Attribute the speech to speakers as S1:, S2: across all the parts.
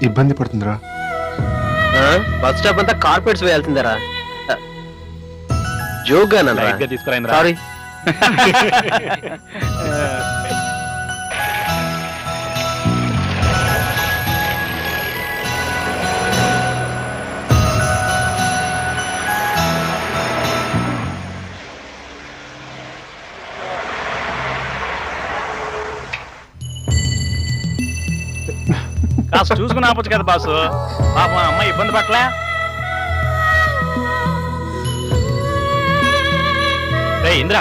S1: ఇబ్బంది పడుతుందిరా
S2: bus stop అంతా కార్పెట్స్ వేయాల్సిందేరా జోక్గా
S3: లైట్ గా తీసుకురాయిందిరా.
S2: సారీ
S3: కాస్త చూసుకుని ఆపొచ్చు కదా బాసు పాపం ఆ అమ్మాయి ఇబ్బంది పట్టలే రే ఇంద్ర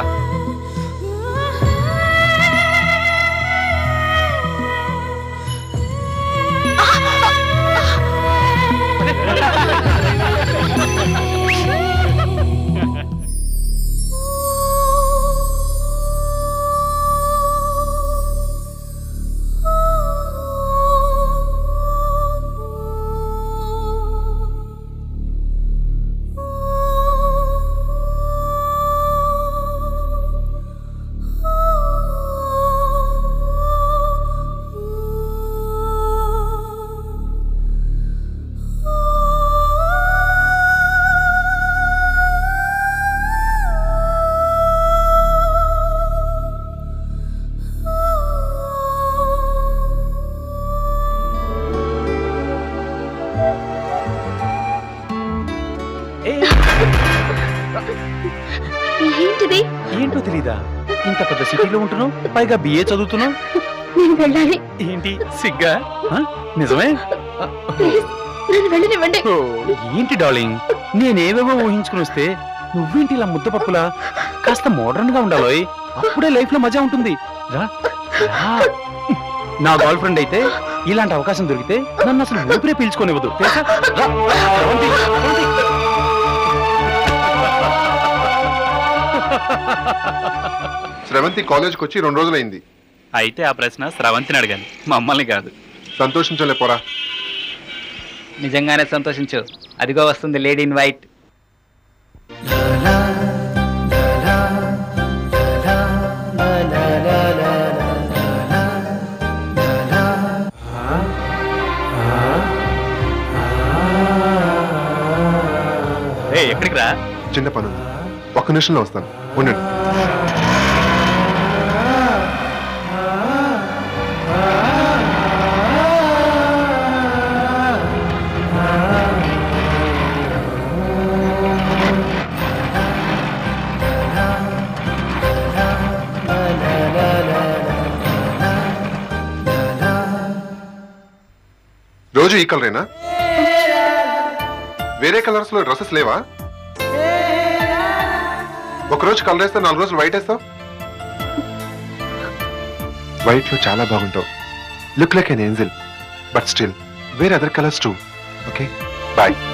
S4: ఏంటిది
S3: ఏంటో తెలీదా ఇంత పెద్ద సిటీలో ఉంటున్నావు పైగా బిఏ చదువుతున్నావు
S4: నేను వెళ్ళాలి
S3: ఏంటి సిగ్గా ఆ? నిజమే
S4: ప్లీజ్ నన్ను వెళ్ళనివ్వండి
S3: ఓ, ఏంటి డార్లింగ్ నేనేవేవో ఊహించుకుని వస్తే నువ్వేంటి ఇలా ముద్దపప్పులా కాస్త మోడర్న్ గా ఉండాలోయ్ అప్పుడే లైఫ్ లో మజా ఉంటుంది రా రా. నా గర్ల్ ఫ్రెండ్ అయితే ఇలాంటి అవకాశం దొరికితే నన్ను అసలు ఊపిరే పీల్చుకోనివ్వదు తెలుసా రా, శ్రవంతి, శ్రవంతి.
S1: శ్రవంతి కాలేజ్కి వచ్చి రెండు రోజులైంది
S3: అయితే ఆ ప్రశ్న స్రవంతిని అడగాలి మమ్మల్ని కాదు
S1: సంతోషించలే పోరా
S5: నిజంగానే సంతోషించు అదిగో వస్తుంది లేడీ ఇన్ వైట్
S3: ఏ ఎక్కడికి రా
S1: చిన్న పని ఉంది ఒక్క నిమిషంలో వస్తాను ఉండండి రోజు ఈ కలరేనా వేరే కలర్స్ లో డ్రెస్సెస్ లేవా ఒకరోజు కలర్ వేస్తే నాలుగు రోజులు వైట్ వేస్తావు వైట్ లో చాలా బాగుంటావు look like an angel but still wear other colours too okay bye